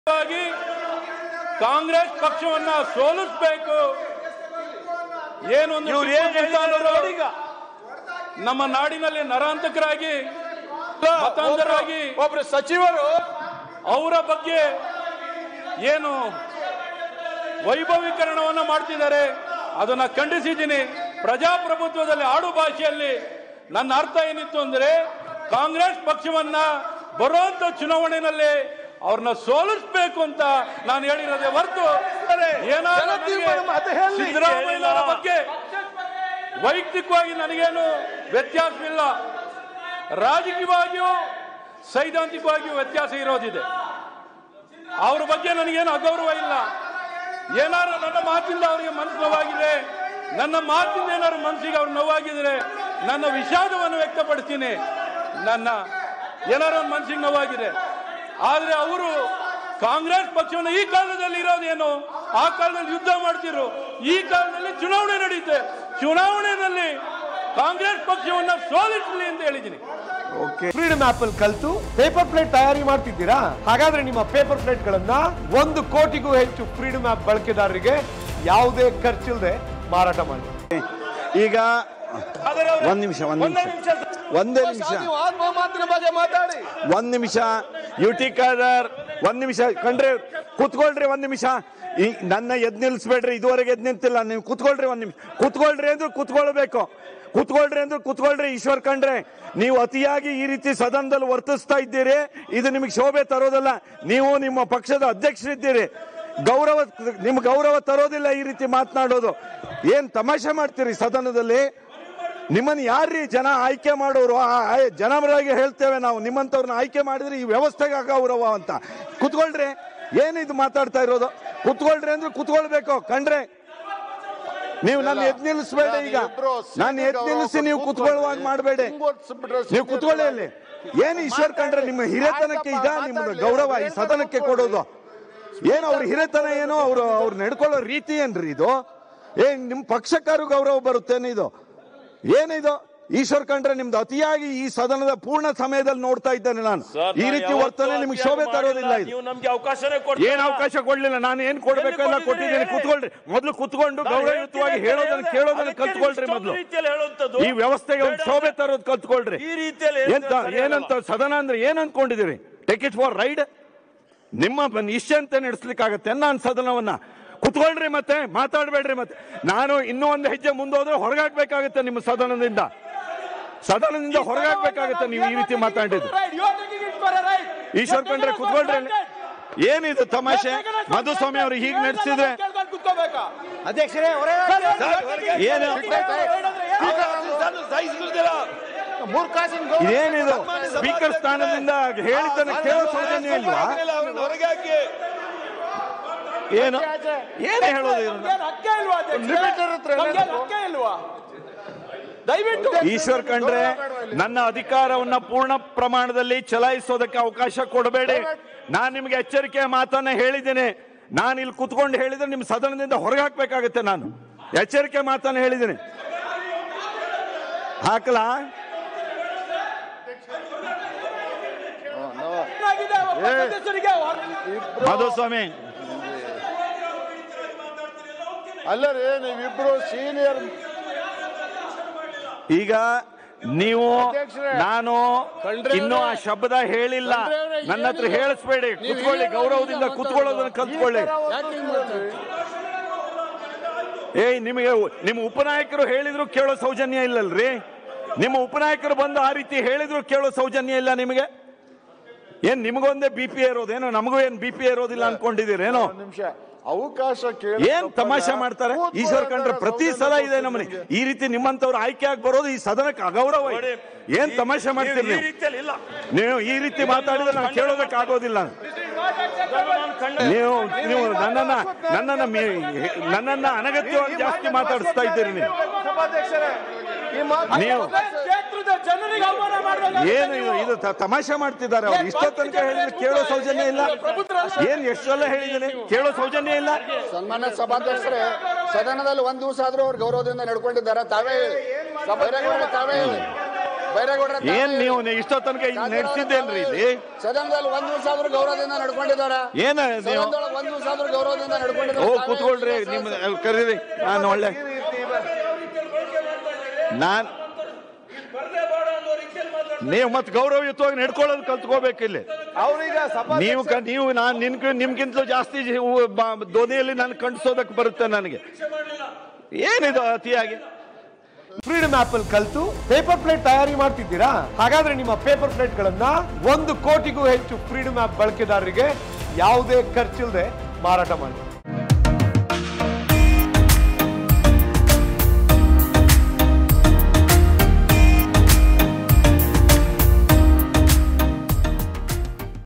ವಾಗಿ ಕಾಂಗ್ರೆಸ್ ಪಕ್ಷವನ್ನ ಸೋಲಿಸಬೇಕು ಏನೊಂದು ಇವ್ರು ಏನ್ ಹೇಳ್ತಾರೆ ನೋಡಿ ಈಗ ನಮ್ಮ ನಾಡಿನಲ್ಲಿ ನರಾಂತಕರಾಗಿ ಮತಾಂಧರಾಗಿ ಒಬ್ರು- ಒಬ್ರು ಸಚಿವರು ಅವರ ಬಗ್ಗೆ ಏನು ವೈಭವೀಕರಣವನ್ನ ಮಾಡ್ತಿದ್ದಾರೆ ಅದನ್ನ ಖಂಡಿಸಿದ್ದೀನಿ ಪ್ರಜಾಪ್ರಭುತ್ವದಲ್ಲಿ ಆಡು ಭಾಷೆಯಲ್ಲಿ ನನ್ನ ಅರ್ಥ ಏನಿತ್ತು ಅಂದ್ರೆ ಕಾಂಗ್ರೆಸ್ ಪಕ್ಷವನ್ನ ಬರುವಂತ ಚುನಾವಣೆಯಲ್ಲಿ ಅವ್ರನ್ನ ಸೋಲಿಸಬೇಕು ಅಂತ ನಾನು ಹೇಳಿರೋದೇ ಹೊರತು ಏನಾದ್ರು ಜನತೀರ್ಮಾನ ನನಗೆ ಅದು ಹೇಳಿ. ಸಿದ್ದರಾಮಯ್ಯನವರ ಬಗ್ಗೆ ವೈಯಕ್ತಿಕವಾಗಿ ನನಗೇನು ವ್ಯತ್ಯಾಸವಿಲ್ಲ ರಾಜಕೀಯವಾಗಿಯೂ ಸೈದ್ಧಾಂತಿಕವಾಗಿಯೂ ವ್ಯತ್ಯಾಸ ಇರೋದಿದೆ ಅವ್ರ ಬಗ್ಗೆ ನನಗೇನು ಅಗೌರವ ಇಲ್ಲ ಏನಾದ್ರು ನನ್ನ ಮಾತಿಂದ ಅವರಿಗೆ ಮನಸ್ಸು ನೋವಾಗಿದೆ ನನ್ನ ಮಾತಿಂದ ಏನಾದ್ರು ಮನಸ್ಸಿಗೆ ಅವ್ರು ನೋವಾಗಿದ್ರೆ ನನ್ನ ವಿಷಾದವನ್ನು ವ್ಯಕ್ತಪಡಿಸ್ತೀನಿ ನನ್ನ ಏನಾದ್ರು ಒಂದು ಮನಸ್ಸಿಗೆ ನೋವಾಗಿದೆ ಆದ್ರೆ ಅವರು ಕಾಂಗ್ರೆಸ್ ಪಕ್ಷವನ್ನು ಈ ಕಾಲದಲ್ಲಿ ಇರೋದೇನು ಆ ಕಾಲದಲ್ಲಿ ಯುದ್ಧ ಮಾಡ್ತಿರು ಈ ಕಾಲದಲ್ಲಿ ಚುನಾವಣೆ ನಡೆಯುತ್ತೆ ಚುನಾವಣೆಯಲ್ಲಿ ಕಾಂಗ್ರೆಸ್ ಪಕ್ಷವನ್ನ ಸೋಲಿಸಲಿ ಅಂತ ಹೇಳಿದ್ದೀನಿ ಫ್ರೀಡಮ್ ಆಪ್ ಅಲ್ಲಿ ಕಲ್ತು ಪೇಪರ್ ಪ್ಲೇಟ್ ತಯಾರಿ ಮಾಡ್ತಿದ್ದೀರಾ ಹಾಗಾದ್ರೆ ನಿಮ್ಮ ಪೇಪರ್ ಪ್ಲೇಟ್ ಗಳನ್ನ ಒಂದು ಕೋಟಿಗೂ ಹೆಚ್ಚು ಫ್ರೀಡಮ್ ಆಪ್ ಬಳಕೆದಾರರಿಗೆ ಯಾವುದೇ ಖರ್ಚಿಲ್ಲದೆ ಮಾರಾಟ ಮಾಡಿ ಈಗ ಒಂದ್ ನಿಮಿಷ ಒಂದ್ ನಿಮಿಷ ಒಂದೇ ನಿಮಿಷ ನೀವು ಆತ್ಮ ಮಾತಿನ ಬಗ್ಗೆ ಮಾತಾಡಿ ಒಂದ್ ನಿಮಿಷ ಯುಟಿ ಖಾದರ್ ಒಂದ್ ನಿಮಿಷ ಕಂಡ್ರೆ ಕುತ್ಕೊಳ್ರಿ ಒಂದ್ ನಿಮಿಷ ಈ ನನ್ನ ಎದ್ ನಿಲ್ಸ್ಬೇಡ್ರಿ ಇದುವರೆಗೆ ಎದ್ ನಿಂತಿಲ್ಲ ನೀವು ಕುತ್ಕೊಳ್ರಿ ಒಂದ್ ನಿಮಿಷ ಕುತ್ಕೊಳ್ರಿ ಅಂದ್ರೆ ಕುತ್ಕೊಳ್ಬೇಕು ಕುತ್ಕೊಳ್ರಿ ಅಂದ್ರೆ ಕುತ್ಕೊಳ್ರಿ ಈಶ್ವರ್ ಕಂಡ್ರೆ ನೀವು ಅತಿಯಾಗಿ ಈ ರೀತಿ ಸದನದಲ್ಲಿ ವರ್ತಿಸ್ತಾ ಇದ್ದೀರಿ ಇದು ನಿಮಗೆ ಶೋಭೆ ತರೋದಲ್ಲ ನೀವು ನಿಮ್ಮ ಪಕ್ಷದ ಅಧ್ಯಕ್ಷರಿದ್ದೀರಿ ಗೌರವ ನಿಮ್ ಗೌರವ ತರೋದಿಲ್ಲ ಈ ರೀತಿ ಮಾತನಾಡೋದು ಏನ್ ತಮಾಷೆ ಮಾಡ್ತೀರಿ ಸದನದಲ್ಲಿ ನಿಮ್ಮನ್ನ ಯಾರ್ರೀ ಜನ ಆಯ್ಕೆ ಮಾಡೋರು ಆ ಆಯ್- ಜನಪರವಾಗಿ ಹೇಳ್ತೇವೆ ನಾವು ನಿಮ್ಮಂತವ್ರನ್ನ ಆಯ್ಕೆ ಮಾಡಿದ್ರೆ ಈ ವ್ಯವಸ್ಥೆಗೆ ಅಗೌರವ ಅಂತ ಕುತ್ಕೊಳ್ರಿ ಏನಿದು ಮಾತಾಡ್ತಾ ಇರೋದು ಕುತ್ಕೊಳ್ರಿ ಅಂದ್ರೆ ಕುತ್ಕೊಳ್ಬೇಕು ಕಂಡ್ರೆ ನೀವು ನನ್ನ ಎದ್ ನಿಲ್ಲಿಸ್ಬೇಡಿ ಈಗ ನಾನು ಎದ್ ನಿಲ್ಲಿಸಿ ನೀವು ಕುತ್ಕೊಳ್ಳುವಾಗ ಮಾಡಬೇಡಿ ನೀವು ಕುತ್ಕೊಳ್ಳಿ ಅಲ್ಲಿ ಏನು ಈಶ್ವರ್ ಕಂಡ್ರೆ ನಿಮ್ಮ ಹಿರಿತನಕ್ಕೆ ಈಗ ನಿಮ್ಮದು ಗೌರವ ಈ ಸದನಕ್ಕೆ ಕೊಡೋದು ಏನು ಅವ್ರ ಹಿರಿತನ ಏನು ಅವ್ರು ಅವ್ರು ನಡ್ಕೊಳ್ಳೋ ರೀತಿ ಏನ್ರಿ ಇದು ಏನ್ ನಿಮ್ ಪಕ್ಷಕ್ಕಾರು ಗೌರವ ಬರುತ್ತೇನೆ ಇದು ಏನಿದು ಈಶ್ವರ್ ಕಂಡ್ರೆ ನಿಮ್ದು ಅತಿಯಾಗಿ ಈ ಸದನದ ಪೂರ್ಣ ಸಮಯದಲ್ಲಿ ನೋಡ್ತಾ ಇದ್ದೇನೆ ನಾನು ಈ ರೀತಿ ವರ್ತನೆ ನಿಮ್ಗೆ ಶೋಭೆ ತರೋದಿಲ್ಲ ಇದು ನೀವು ನಮ್ಗೆ ಅವಕಾಶನೇ ಕೊಡ್ತೀರಾ? ಏನ್ ಅವಕಾಶ ಕೊಡ್ಲಿಲ್ಲ ನಾನು ಏನ್ ಕೊಡ್ಬೇಕು ಎಲ್ಲ ಎಲ್ಲಿ ಕೊಟ್ಟಿದ್ದೀನಿ ಕೊಟ್ಟಿದ್ದೀರಿ? ಕುತ್ಕೊಳ್ರಿ ಮೊದ್ಲು ಕುತ್ಕೊಂಡು ನಾನು ಗೌರವಯುತವಾಗಿ ಹೇಳ್ತೀನಿ, ಹೇಳೋದನ್ನ ಕೇಳೋದನ್ನ ಅದಕ್ಕೆ ಕಲ್ತ್ಕೊಳ್ರಿ ಇಷ್ಟೊಂದು ಮೊದ್ಲು ರೀತಿಯಲ್ಲಿ ಹೇಳುವಂಥದ್ದು ಈ ವ್ಯವಸ್ಥೆಗೆ ಒಂದು ಬೇಡ ಶೋಭೆ ಅಂದ್ರೆ ತರೋದು ಕಲ್ತ್ಕೊಳ್ರಿ ಈ ರೀತಿಯಲ್ಲಿ ಎಂತ ಸರಿಯಲ್ಲ. ಏನಂತ ಸದನ ಅಂದ್ರೆ ಏನ್ ಅನ್ಕೊಂಡಿದ್ದೀರಿ ಟೇಕ್ ಇಟ್ ಫಾರ್ ರೈಡ್ ನಿಮ್ಮ ನಿಶ್ಚಂತೆ ನಡೆಸ್ಲಿಕ್ಕಾಗತ್ತೆ ನಾನು ಸದನವನ್ನ ಕುತ್ಕೊಳ್ರಿ ಮತ್ತೆ ಮಾತಾಡ್ಬೇಡ್ರಿ ಮತ್ತೆ ನಾನು ಇನ್ನೂ ಒಂದು ಹೆಜ್ಜೆ ಮುಂದೋದ್ರೆ ಹೊರಗಾಗ್ಬೇಕಾಗತ್ತೆ ನಿಮ್ಮ ಸದನದಿಂದ ಸದನದಿಂದ ಹೊರಗಾಗ್ಬೇಕಾಗತ್ತೆ ನೀವು ಈ ರೀತಿ ಮಾತಾಡಿದ್ದು ಈಶ್ವರ್ ಕಂಡ್ರೆ ಕುತ್ಕೊಳ್ರಿ ಅಲ್ಲಿ. ಏನಿದು ತಮಾಷೆ ಮಧುಸ್ವಾಮಿ ಅವರು ಹೀಗೆ ನಡೆಸಿದ್ರೆ ಅಧ್ಯಕ್ಷರೇ ಏನು ಇದೇನಿದು ಸ್ಪೀಕರ್ ಸ್ಥಾನದಿಂದ ಹೇಳಿದ್ದನ್ನ ಕೇಳೋ ಸೌಜನ್ಯ ಇಲ್ವಾ ಏನು ಏನು ಹೇಳೋದು ಇದನ್ನ? ದಯವಿಟ್ಟು ಈಶ್ವರ್ ಕಂಡ್ರೆ ನನ್ನ ಅಧಿಕಾರವನ್ನ ಪೂರ್ಣ ಪ್ರಮಾಣದಲ್ಲಿ ಚಲಾಯಿಸೋದಕ್ಕೆ ಅವಕಾಶ ಕೊಡಬೇಡಿ ನಾನು ನಿಮ್ಗೆ ಎಚ್ಚರಿಕೆಯ ಮಾತನ್ನ ಹೇಳಿದ್ದೇನೆ ನಾನು ಇಲ್ಲಿ ಕುತ್ಕೊಂಡು ಹೇಳಿದ್ರೆ ನಿಮ್ ಸದನದಿಂದ ಹೊರಗೆ ಹಾಕ್ಬೇಕಾಗತ್ತೆ ನಾನು ಎಚ್ಚರಿಕೆ ಮಾತನ್ನ ಹೇಳಿದ್ದೀನಿ ಹಾಕಲಾ ಮಧುಸ್ವಾಮಿ ಅಲ್ಲರಿ ನೀವಿಬ್ರು ಸೀನಿಯರ್ ಈಗ ನೀವು ಅಧ್ಯಕ್ಷರೇ, ನಾನು ಖಂಡ್ರೆ ಇನ್ನೂ ಆ ಅವರೇ, ಶಬ್ದ ಹೇಳಿಲ್ಲ ಖಂಡ್ರೆ ಅವರೇ, ನನ್ನ ಹತ್ರ ಏನಿದೆ? ಹೇಳಿಸ್ಬೇಡಿ ನೀವು ಕುತ್ಕೊಳ್ಳಿ ಹಿರಿಯರು ಗೌರವದಿಂದ ಈಗ ಕುತ್ಕೊಳ್ಳೋದನ್ನ ಕಲ್ತ್ಕೊಳ್ಳಿ ಯಾಕೆ ಹಿಂಗ್ ಮಾಡ್ತೀರಿ? ಏಯ್ ನಿಮಗೆ ನಿಮ್ಮ ಉಪನಾಯಕರು ಹೇಳಿದ್ರು ಕೇಳೋ ಸೌಜನ್ಯ ಇಲ್ಲಲ್ರಿ ನಿಮ್ಮ ಉಪನಾಯಕರು ಬಂದು ಆ ರೀತಿ ಹೇಳಿದ್ರು ಕೇಳೋ ಸೌಜನ್ಯ ಇಲ್ಲ ನಿಮಗೆ ಏನ್ ನಿಮಗೊಂದೇ ಬಿ ಪಿ ಇರೋದೇನೋ ನಮಗೂ ಏನ್ ಬಿ ಪಿ ಇರೋದಿಲ್ಲ ಅನ್ಕೊಂಡಿದ್ದೀರೇನೋ ಒಂದ್ ನಿಮಿಷ ಅವಕಾಶ ಕೇಳಿ ಏನ್ ತಮಾಷೆ ಮಾಡ್ತಾರೆ ಈಶ್ವರ್ ಕಂಡ್ರೆ ಪ್ರತಿ ಸಲ ಇದೆ ನಮ್ಮನೆ ಈ ರೀತಿ ನಿಮ್ಮಂತವ್ರು ಆಯ್ಕೆ ಆಗಿ ಬರೋದು ಈ ಸದನಕ್ಕೆ ಅಗೌರವ ಇದೆ. ಏನ್ ತಮಾಷೆ ಮಾಡ್ತೀರಿ ಈ ನೀವು ರೀತಿಯಲ್ಲಿ ಇಲ್ಲ ನೀವು ಈ ರೀತಿ ಮಾತಾಡಿದ್ರೆ ನಾವು ಕೇಳೋದಕ್ಕೆ ಆಗೋದಿಲ್ಲ ನೀವು ನೀವು ನನ್ನನ್ನ ನನ್ನನ್ನ ಮೀ- ನನ್ನನ್ನ ಅನಗತ್ಯವಾಗಿ ಜಾಸ್ತಿ ಮಾತಾಡಿಸ್ತಾ ಇದ್ದೀರಿ ನೀವು ಸಭಾಧ್ಯಕ್ಷರೇ ಈ ಮಾತು ನೀವು ಕ್ಷೇತ್ರದ ಜನರಿಗೆ ಅವಮಾನ ಮಾಡಬೇಕು ಏನು ಇದು ಇದು ತ- ತಮಾಷೆ ಮಾಡ್ತಿದ್ದಾರೆ ಅವ್ರು ಇಷ್ಟೋ ತನಕ ಹೇಳಿದ್ರೆ ಕೇಳೋ ಸೌಜನ್ಯ ಇಲ್ಲ ಏನ್ ಎಷ್ಟು ಸಲ ಹೇಳಿದ್ದೀನಿ ಕೇಳೋ ಸೌಜನ್ಯ ಇಲ್ಲ ಸನ್ಮಾನ್ಯ ಸಭಾಧ್ಯಕ್ಷರೇ ಸದನದಲ್ಲಿ ಒಂದ್ ದಿವಸ ಆದ್ರೂ ಅವ್ರು ಗೌರವದಿಂದ ನಡ್ಕೊಂಡಿದ್ದಾರೆ ತಾವೇ ಹೇಳಿ ಬಹಿರಂಗವಾಗಿ ತಾವೇ ಹೇಳಿ ಬೈರೇಗೌಡರ ಏನ್ ನೀವು ಇಷ್ಟೋ ತನಕ ನಡೆಸಿದ್ದೇನ್ರಿ ಇಲ್ಲಿ ಸದನದಲ್ಲಿ ಒಂದ್ ದಿವಸ ಆದ್ರೂ ಗೌರವದಿಂದ ನಡ್ಕೊಂಡಿದ್ದಾರೆ ಏನ ನೀವು ಸದನದೊಳಗೆ ಒಂದ್ ದಿವಸ ಆದ್ರೂ ಗೌರವದಿಂದ ನಡ್ಕೊಂಡಿದ್ದಾರೆ ಹೋಗಿ ಕೂತ್ಕೊಳ್ರಿ ನಿಮ್ ಕರೀರಿ ನಾನು ಒಳ್ಳೆ ನಾನ್ ನೀವು ಮತ್ತೆ ಗೌರವಯುತವಾಗಿ ನಡ್ಕೊಳ್ಳೋದು ಕಲ್ತ್ಕೋಬೇಕು ಇಲ್ಲಿ ಅವ್ರೀಗ ಸಭಾ ನೀವು ಕ- ನೀವು ನಾನು ನಿನ್ ನಿಮ್ಗಿಂತಲೂ ಜಾಸ್ತಿ ಜಿ- ಉ- ಬ- ಧ್ವನಿಯಲ್ಲಿ ನಾನು ಕಂಡಿಸೋದಕ್ಕೆ ಬರುತ್ತೆ ನನಗೆ ಏನಿದು ಅತಿಯಾಗಿ ಫ್ರೀಡಮ್ ಆಪ್ ಅಲ್ಲಿ ಕಲ್ತು ಪೇಪರ್ ಪ್ಲೇಟ್ ತಯಾರಿ ಮಾಡ್ತಿದ್ದೀರಾ ಹಾಗಾದ್ರೆ ನಿಮ್ಮ ಪೇಪರ್ ಪ್ಲೇಟ್ ಗಳನ್ನ ಒಂದು ಕೋಟಿಗೂ ಹೆಚ್ಚು ಫ್ರೀಡಮ್ ಆಪ್ ಬಳಕೆದಾರರಿಗೆ ಯಾವುದೇ ಖರ್ಚಿಲ್ಲದೆ ಮಾರಾಟ ಮಾಡಿ